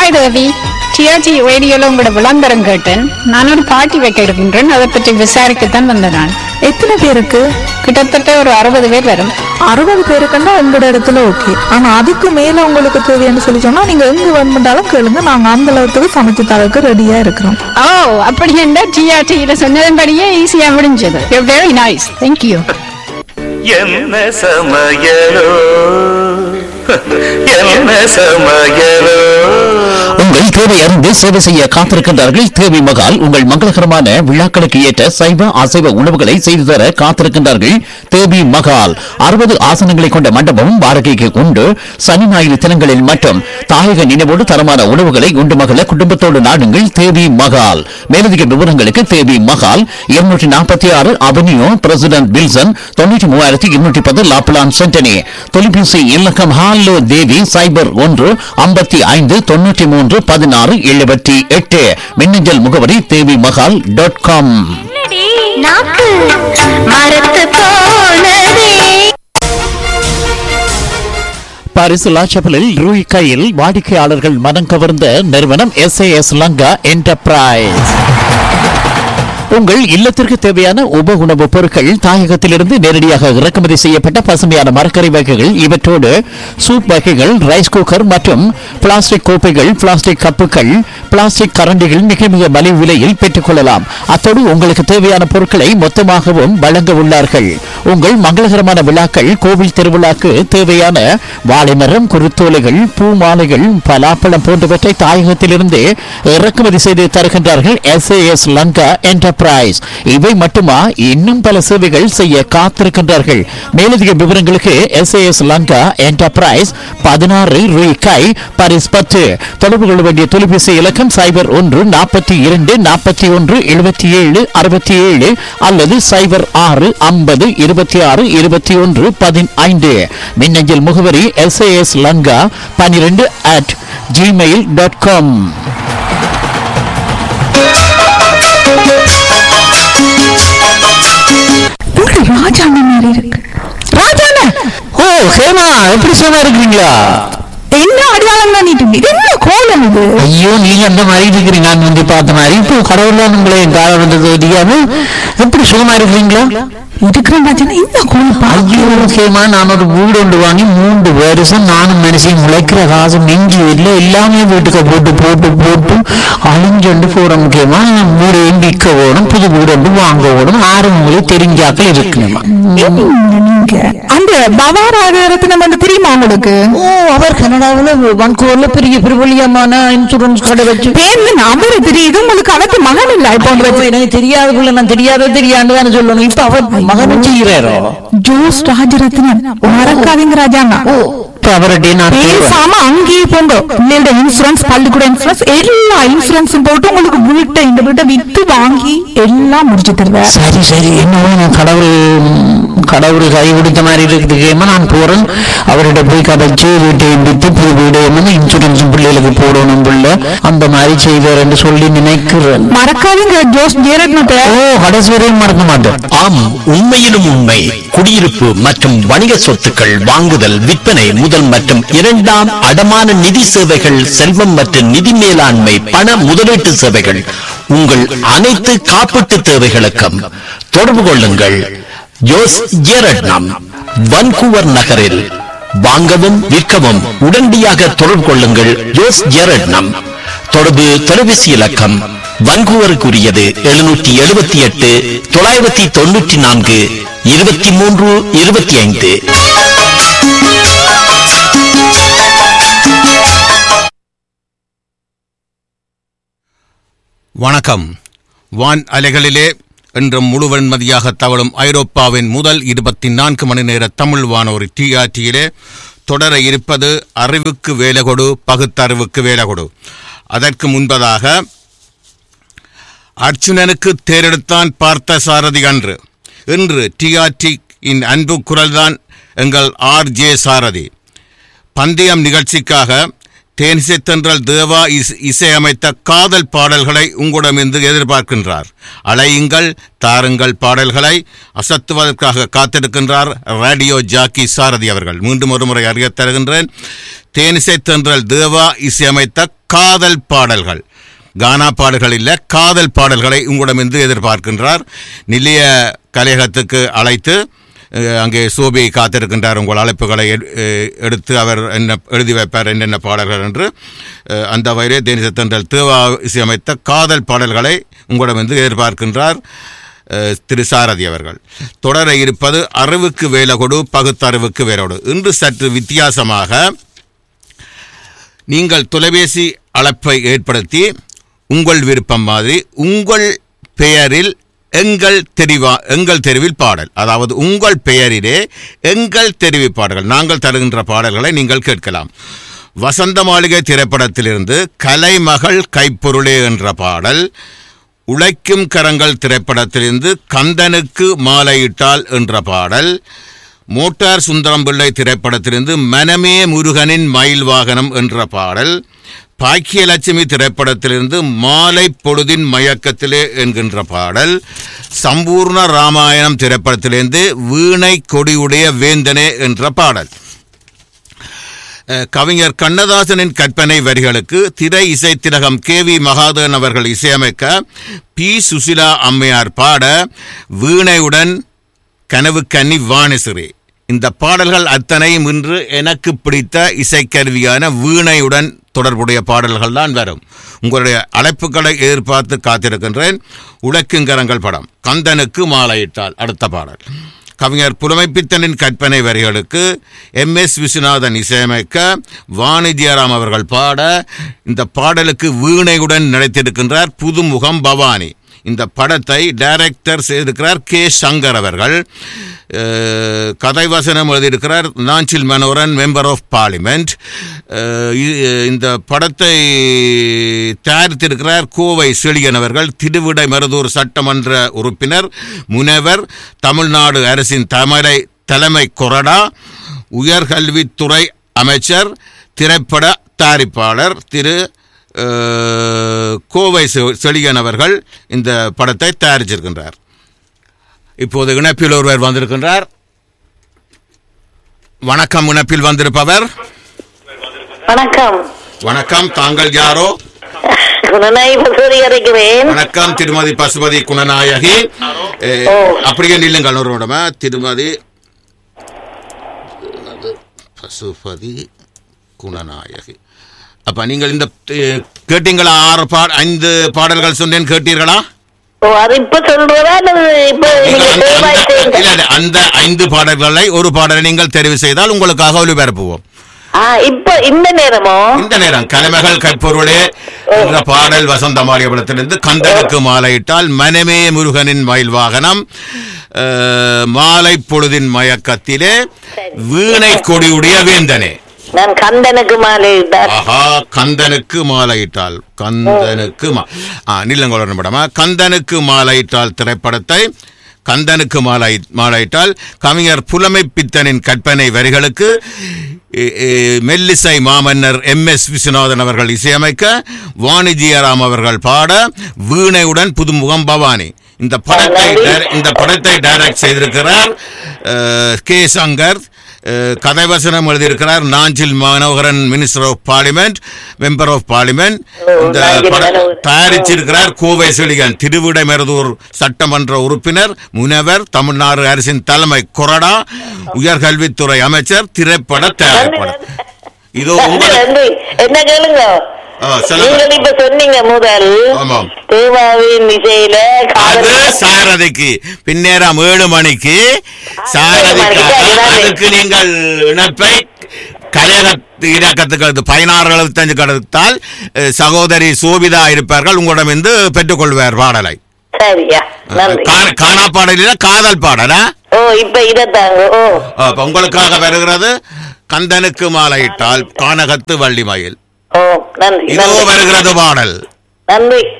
Hi தேவி TRG ரேடியோல உங்களோட விளம்பரம் கேட்டேன் நான் ஒரு பார்ட்டி வைக்க இருக்கின்றேன் அதை பற்றி விசாரிக்கத்தான் வந்தேன் நான் எத்தனை பேருக்கு கிட்டத்தட்ட ஒரு அறுபது பேர் வரும் அறுபது பேருக்குன்னா எங்களோட இடத்துல ஓகே ஆனா அதுக்கு மேல உங்களுக்கு தேவைன்னு சொல்லி சொன்னா நீங்க எங்க வேணுமென்றாலும் கேளுங்க நாங்க அந்த அளவுக்கு சமைச்சு தரக்கு ரெடியா இருக்கிறோம் ஓ அப்படி என்ன டிஆர்டியில சொன்னதன்படியே ஈஸியா முடிஞ்சது வெரி நைஸ் தேங்க்யூ என்ன சமயலோ என்ன சமயலோ உங்கள் தேவை அறிந்து சேவை செய்ய காத்திருக்கின்றார்கள் தேவை மகால் உங்கள் மங்களகரமான விழாக்களுக்கு ஏற்ற சைவ அசைவ உணவுகளை செய்து தர காத்திருக்கின்றார்கள் தேவி மகால் அறுபது ஆசனங்களை கொண்ட மண்டபம் வாடகைக்கு உண்டு சனி ஞாயிறு தினங்களில் மட்டும் தாயக நினைவோடு தரமான உணவுகளை உண்டு மகள குடும்பத்தோடு நாடுங்கள் தேவி மகால் மேலதிக விவரங்களுக்கு தேவி மகால் இருநூற்றி நாற்பத்தி ஆறு அவென்யூ பிரசிடென்ட் வில்சன் தொண்ணூற்றி மூவாயிரத்தி இருநூற்றி பத்து லாப்லான் சென்டனி தொலைபேசி இலக்கம் ஹாலோ தேவி சைபர் ஒன்று ஐம்பத்தி ஐந்து தொண்ணூற்றி மூன்று பதினாறு எழுபத்தி எட்டு மின்னஞ்சல் முகவரி தேவி மகால் டாட் காம் நாக்கு மரத்து போனதே பரிசுலா செப்பலில் ரூய் கையில் வாடிக்கையாளர்கள் மனம் கவர்ந்த நிறுவனம் எஸ் லங்கா என்டர்பிரைஸ் உங்கள் இல்லத்திற்கு தேவையான உப உணவுப் பொருட்கள் தாயகத்திலிருந்து நேரடியாக இறக்குமதி செய்யப்பட்ட பசுமையான மரக்கறி வகைகள் இவற்றோடு சூப் வகைகள் ரைஸ் குக்கர் மற்றும் பிளாஸ்டிக் கோப்பைகள் பிளாஸ்டிக் கப்புகள் பிளாஸ்டிக் கரண்டிகள் மிக மிக மலிவு விலையில் பெற்றுக்கொள்ளலாம் அத்தோடு உங்களுக்கு தேவையான பொருட்களை மொத்தமாகவும் வழங்க உள்ளார்கள் உங்கள் மங்களகரமான விழாக்கள் கோவில் திருவிழாக்கு தேவையான வாழைமரம் குருத்தோலைகள் பூ மாலைகள் பலாப்பழம் போன்றவற்றை தாயகத்திலிருந்து இறக்குமதி செய்து தருகின்றார்கள் எஸ் எஸ் லங்கா என்டர்பிரைஸ் இவை மட்டுமா இன்னும் பல சேவைகள் செய்ய காத்திருக்கின்றார்கள் மேலதிக விவரங்களுக்கு எஸ் எஸ் லங்கா என்டர்பிரைஸ் பதினாறு ரூபாய் பரிஸ் பத்து தொடர்பு கொள்ள வேண்டிய தொலைபேசி இலக்கம் சைபர் ஒன்று நாற்பத்தி இரண்டு நாற்பத்தி ஒன்று எழுபத்தி ஏழு அறுபத்தி ஏழு அல்லது சைபர் ஆறு ஐம்பது இருபத்தி ஆறு இருபத்தி ஒன்று பதினைந்து மின்னஞ்சல் முகவரி எஸ் எஸ் லங்கா பன்னிரெண்டு அட் ஜிமெயில் டாட் காம் ராஜாண்ண மாதிரி இருக்கு ராஜாண்ண ஓ ஹேமா எப்படி சும்மா இருக்கிறீங்களா என்ன அடியாளம் பண்ணிட்டு இருக்கு? இது என்ன கோலம் இது ஐயோ நீங்க அந்த மாதிரி இருக்கிறீங்க நான் வந்து பார்த்த மாதிரி இப்போ கடவுள் தான் உங்களை என் காலம் வந்தது தெரியாம எப்படி சுகமா இருக்கிறீங்களா இருக்கிறேன் ராஜாண்ணா என்ன கோலம் பா ஐயோ முக்கியமா நான் ஒரு வீடு ஒன்று வாங்கி மூன்று வருஷம் நானும் மனுஷன் முளைக்கிற காசு நெஞ்சு இல்லை எல்லாமே வீட்டுக்கு போட்டு போட்டு போட்டு அழிஞ்சொண்டு போற முக்கியமா நான் வீடையும் விற்க ஓடும் புது வீடு ஒன்று வாங்க ஓடும் ஆறு உங்களுக்கு தெரிஞ்சாக்கள் இருக்கணுமா என்ன நீங்க அந்த பவாராகரத்தினம் வந்து தெரியுமா உங்களுக்கு ஓ அவர் கனடாவில் வன்கூர்ல பெரிய பிரபலியமான இன்சூரன்ஸ் கடை வச்சு பேர்ல அவரு தெரியுது உங்களுக்கு அவருக்கு மகன் இல்ல இப்போ ஐயோ, எனக்கு தெரியாத புள்ள நான் தெரியாத தெரியாண்டு தானே சொல்லணும் இப்ப அவர் மகனும் செய்கிறாரோ ஜோஸ் ராஜரத்னம் மறக்காதீங்க ராஜாண்ணா இப்ப அவர்கிட்ட நான் தேடுவேன். பேசாம அங்கேயே போங்க பிள்ளையோட இன்சூரன்ஸ் பள்ளிக்கூட இன்சூரன்ஸ் எல்லா இன்சூரன்ஸும் போட்டு உங்களுக்கு வீட்டை இந்த வீட்டை வித்து வாங்கி எல்லாம் முடிச்சு தருவேன் சரி சரி என்னவோ நான் கடவுள் கடவுள் கை கொடுத்த மாதிரி இருக்குதுக்கேமா நான் போறேன் அவர்கிட்ட போய் கதைச்சு வீட்டையும் வித்து புது வீடு என்ன இன்சூரன்ஸ் பிள்ளைகளுக்கு போடணும் பிள்ளை அந்த மாதிரி செய்வார் என்று சொல்லி நினைக்கிறேன் மறக்காதீங்க ஜோஸ் ஜெயரத்னத்தை ஓ கடைசி வரையும் மறக்க மாட்டேன் ஆம் உண்மையிலும் உண்மை குடியிருப்பு மற்றும் வணிக சொத்துக்கள் வாங்குதல் விற்பனை முதல் மற்றும் இரண்டாம் அடமான நிதி சேவைகள் செல்வம் மற்றும் நிதி மேலாண்மை பண முதலீட்டு சேவைகள் உங்கள் அனைத்து காப்பீட்டு தேவைகளுக்கும் தொடர்பு கொள்ளுங்கள் ஜோஸ் ஜேரட்னம் வன்கூவர் நகரில் வாங்கவும் விற்கவும் உடனடியாக தொடர்பு கொள்ளுங்கள் ஜோஸ் ஜேரட்னம் தொடர்பு தொலைபேசி இலக்கம் வன்கூவருக்குரியது எழுநூற்றி எழுபத்தி எட்டு தொள்ளாயிரத்தி தொண்ணூற்றி நான்கு இருபத்தி மூன்று இருபத்தி ஐந்து வணக்கம் வான் அலைகளிலே என்றும் முழுவன்மதியாக தவழும் ஐரோப்பாவின் முதல் இருபத்தி நான்கு மணி நேர தமிழ் வானொலி டிஆர்டியிலே தொடர இருப்பது அறிவுக்கு வேலை கொடு பகுத்தறிவுக்கு வேலை கொடு அதற்கு முன்பதாக அர்ச்சுனனுக்கு தேரெடுத்தான் பார்த்த சாரதி அன்று இன்று டிஆர்டி இன் அன்பு குரல்தான் எங்கள் ஆர் ஜே சாரதி பந்தயம் நிகழ்ச்சிக்காக தேனிசை தென்றல் தேவா இஸ் இசையமைத்த காதல் பாடல்களை உங்களிடமிருந்து எதிர்பார்க்கின்றார் அலையுங்கள் தாருங்கள் பாடல்களை அசத்துவதற்காக காத்திருக்கின்றார் ரேடியோ ஜாக்கி சாரதி அவர்கள் மீண்டும் ஒரு முறை அறியத் தருகின்றேன் தேனிசை தென்றல் தேவா இசையமைத்த காதல் பாடல்கள் கானா பாடல்கள் இல்ல காதல் பாடல்களை உங்களிடமிருந்து எதிர்பார்க்கின்றார் நிலைய கலையகத்துக்கு அழைத்து அஹ், அங்கே சோபி காத்திருக்கின்றார் உங்கள் அழைப்புகளை எடு- அஹ், எடுத்து அவர் என்ன எழுதி வைப்பார் என்னென்ன பாடல்கள் என்று அஹ், அந்த வகையிலே தேனிசத்தன்றல் தேவா இசையமைத்த காதல் பாடல்களை உங்களிடமிருந்து எதிர்பார்க்கின்றார் அஹ், திரு சாரதி அவர்கள் தொடர இருப்பது அறிவுக்கு வேலகொடு பகுத்தறிவுக்கு வேலோடு இன்று சற்று வித்தியாசமாக நீங்கள் தொலைபேசி அழைப்பை ஏற்படுத்தி உங்கள் விருப்பம் மாதிரி உங்கள் பெயரில் எங்கள் தெரிவா எங்கள் தெருவில் பாடல் அதாவது உங்கள் பெயரிலே எங்கள் தெருவி பாடல்கள் நாங்கள் தருகின்ற பாடல்களை நீங்கள் கேட்கலாம் வசந்த மாளிகை திரைப்படத்திலிருந்து கலைமகள் கைப்பொருளே என்ற பாடல் உழைக்கும் கரங்கள் திரைப்படத்திலிருந்து கந்தனுக்கு மாலையிட்டால் என்ற பாடல் மோட்டார் சுந்தரம் பிள்ளை திரைப்படத்திலிருந்து மனமே முருகனின் மயில் வாகனம் என்ற பாடல் பாக்கியலட்சுமி திரைப்படத்திலிருந்து மாலை பொழுதின் மயக்கத்திலே என்கின்ற பாடல் சம்பூர்ண ராமாயணம் திரைப்படத்திலிருந்து வீணை கொடியுடைய வேந்தனே என்ற பாடல் அஹ், கவிஞர் கண்ணதாசனின் கற்பனை வரிகளுக்கு திரை இசை திலகம் கே வி மகாதேவன் அவர்கள் இசையமைக்க பி சுசிலா அம்மையார் பாட வீணையுடன் கனவு கன்னி வாணிசிறி இந்த பாடல்கள் அத்தனையும் இன்று எனக்கு பிடித்த இசைக்கருவியான வீணையுடன் தொடர்புடைய பாடல்கள் தான் வரும் உங்களுடைய அழைப்புகளை எதிர்பார்த்து காத்திருக்கின்றேன் உழைக்குங்கரங்கள் படம் கந்தனுக்கு மாலையிட்டால் அடுத்த பாடல் கவிஞர் புலமைப்பித்தனின் கற்பனை வரிகளுக்கு எம் எஸ் விஸ்வநாதன் இசையமைக்க வாணிஜியராம் அவர்கள் பாட இந்த பாடலுக்கு வீணையுடன் நடித்திருக்கின்றார் புதுமுகம் பவானி இந்த படத்தை டைரக்டர் செய்திருக்கிறார் கே சங்கர் அவர்கள் அஹ், கதை வசனம் எழுதியிருக்கிறார் Nanjil Manoran member of parliament அஹ், இ- இந்த படத்தை தயாரித்திருக்கிறார் கோவை செழியன் அவர்கள் திருவிடை மருதூர் சட்டமன்ற உறுப்பினர் முனைவர் தமிழ்நாடு அரசின் தமிழை தலைமை கொறடா உயர்கல்வித்துறை அமைச்சர் திரைப்பட தயாரிப்பாளர் திரு அஹ், கோவை செ- செழியன் அவர்கள் இந்த படத்தை தயாரிச்சிருக்கின்றார் இப்போது இணைப்பில் ஒருவர் வந்திருக்கின்றார் வணக்கம் இணைப்பில் வந்திருப்பவர் வணக்கம் வணக்கம் தாங்கள் யாரோ குணநாய் பசுரி அறைக்கிறேன் வணக்கம் திருமதி பசுபதி குணநாயகி அஹ், ஓ. அப்படியே நில்லுங்கள் ஒரு நிமிடமா திருமதி பசுபதி குணநாயகி அப்ப நீங்கள் இந்த அஹ், கேட்டீங்களா ஆறு பா ஐந்து பாடல்கள் சொன்னேன் கேட்டீர்களா ஓ அது இப்ப சொல்றதா அல்லது இப்ப நீங்கள் நீங்க அந்த- தேர்வாய் அந்த- செய்த- இல்ல, இல்ல, அந்த ஐந்து பாடல்களை ஒரு பாடலை நீங்கள் தெரிவு செய்தால் உங்களுக்காக ஒளிபரப்புவோம் ஆ இப்ப இந்த நேரமோ இந்த நேரம் கலைமகள் கைப்பொருளே என்ற பாடல் வசந்த மாரியபுரத்திலிருந்து கந்தனுக்கு மாலையிட்டால் மனமே முருகனின் மயில் வாகனம் அஹ், மாலை பொழுதின் மயக்கத்திலே வீணை கொடியுடைய வேந்தனே நான் கந்தனுக்கு மாலை ஆஹா கந்தனுக்கு மாலையிட்டால் கந்தனுக்கு மா ஆ நில்லங்கோல நிமிடமா கந்தனுக்கு மாலையிட்டால் திரைப்படத்தை கந்தனுக்கு மாலை மாலையிட்டால் கவிஞர் புலமை பித்தனின் கற்பனை வரிகளுக்கு எ- எ- மெல்லிசை மாமன்னர் எம் எஸ் விஸ்வநாதன் அவர்கள் இசையமைக்க வாணிஜியராம் அவர்கள் பாட வீணையுடன் புதுமுகம் பவானி இந்த படத்தை டைர- இந்த படத்தை டைரக்ட் செய்திருக்கிறார் அஹ், கே சங்கர் அஹ், கதைவசனம் எழுதியிருக்கிறார் Nanjil Manoharan minister of parliament member of parliament இந்த நாஞ்சில் படம் மனோகரன். தயாரிச்சிருக்கிறார் கோவை செழிகன் திருவிடைமருதூர் சட்டமன்ற உறுப்பினர் முனைவர் தமிழ்நாடு அரசின் தலைமை கொறடா உயர்கல்வித்துறை அமைச்சர் திரைப்பட தயாரிப்பாளர் இதோ உங்களுக்கு நன்றி என்ன கேளுங்க ஆ, சொல்லுங்க. நீங்கள் இப்ப சொன்னீங்க முதல் ஆமாம். தேவாவின் இசையில அது காதல் சாரதிக்கு பின்னேரம் ஏழு மணிக்கு சாரதிக்காக அதுதான். அதுக்கு நீங்கள் இணைப்பை கலையக இலக்கத்துக்கு பதினாறு எழுபத்தஞ்சு கடத்தால் அஹ், சகோதரி சோபிதா இருப்பார்கள் உங்களிடம் இருந்து பெற்றுக்கொள்வார் பாடலை சரியா நன்றி கா- காணா பாடலில காதல் பாடலா ஓ இப்ப இதத்தாங்க ஓ அப்ப உங்களுக்காக வருகிறது கந்தனுக்கு மாலையிட்டால் கானகத்து வள்ளிமயில் ஓ நன்றி இதோ நன்றி வருகிறது பாடல் நன்றி